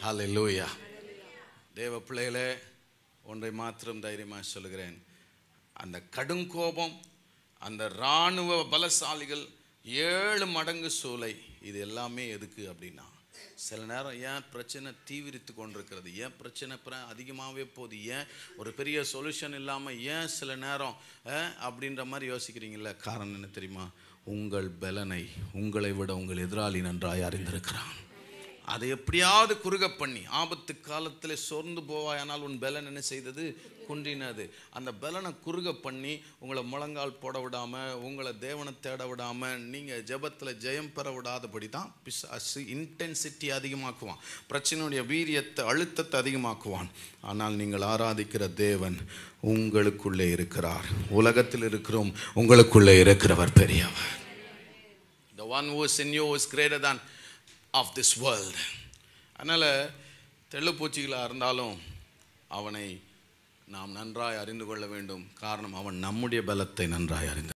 ஹalleluya தேவ பிள்ளைகளே ஒன்றை மாத்திரம் தைரியமாக சொல்கிறேன் அந்த கடுங்கோபம் அந்த இராணுவ பலசாலிகள் ஏழு மடங்கு சூளை இது எல்லாமே எதுக்கு அப்படின்னா சில நேரம் ஏன் பிரச்சனை தீவிரித்து கொண்டிருக்கிறது ஏன் பிரச்சனை பிற அதிகமாகவே போகுது ஏன் ஒரு பெரிய சொல்யூஷன் இல்லாமல் ஏன் சில நேரம் அஹ், அப்படின்ற மாதிரி யோசிக்கிறீங்களே காரணம் என்ன தெரியுமா உங்கள் பலனை உங்களை விட உங்கள் எதிராளி நன்றாய் அறிந்திருக்கிறான் அதை எப்படியாவது குறுக பண்ணி ஆபத்து காலத்தில் சோர்ந்து போவாயானால் உன் பலன் என்ன செய்தது குன்றினது அந்த பலனை குறுக பண்ணி உங்களை முழங்கால் போட விடாமல் உங்களை தேவனை தேட விடாமல் நீங்கள் ஜெபத்தில் ஜெயம் பெற விடாதபடி தான் பிசாசு இன்டென்சிட்டி அதிகமாக்குவான் பிரச்சனையுடைய வீரியத்தை அழுத்தத்தை அதிகமாக்குவான் ஆனால் நீங்கள் ஆராதிக்கிற தேவன் உங்களுக்குள்ளே இருக்கிறார் உலகத்தில் இருக்கிறோம் உங்களுக்குள்ளே இருக்கிறவர் பெரியவர் The one who is in you is greater than of this world. அதனால் தெள்ளுப்பூச்சிகளாக இருந்தாலும் அவனை நாம் நன்றாய் அறிந்து கொள்ள வேண்டும் காரணம் அவன் நம்முடைய பலத்தை நன்றாய் அறிந்து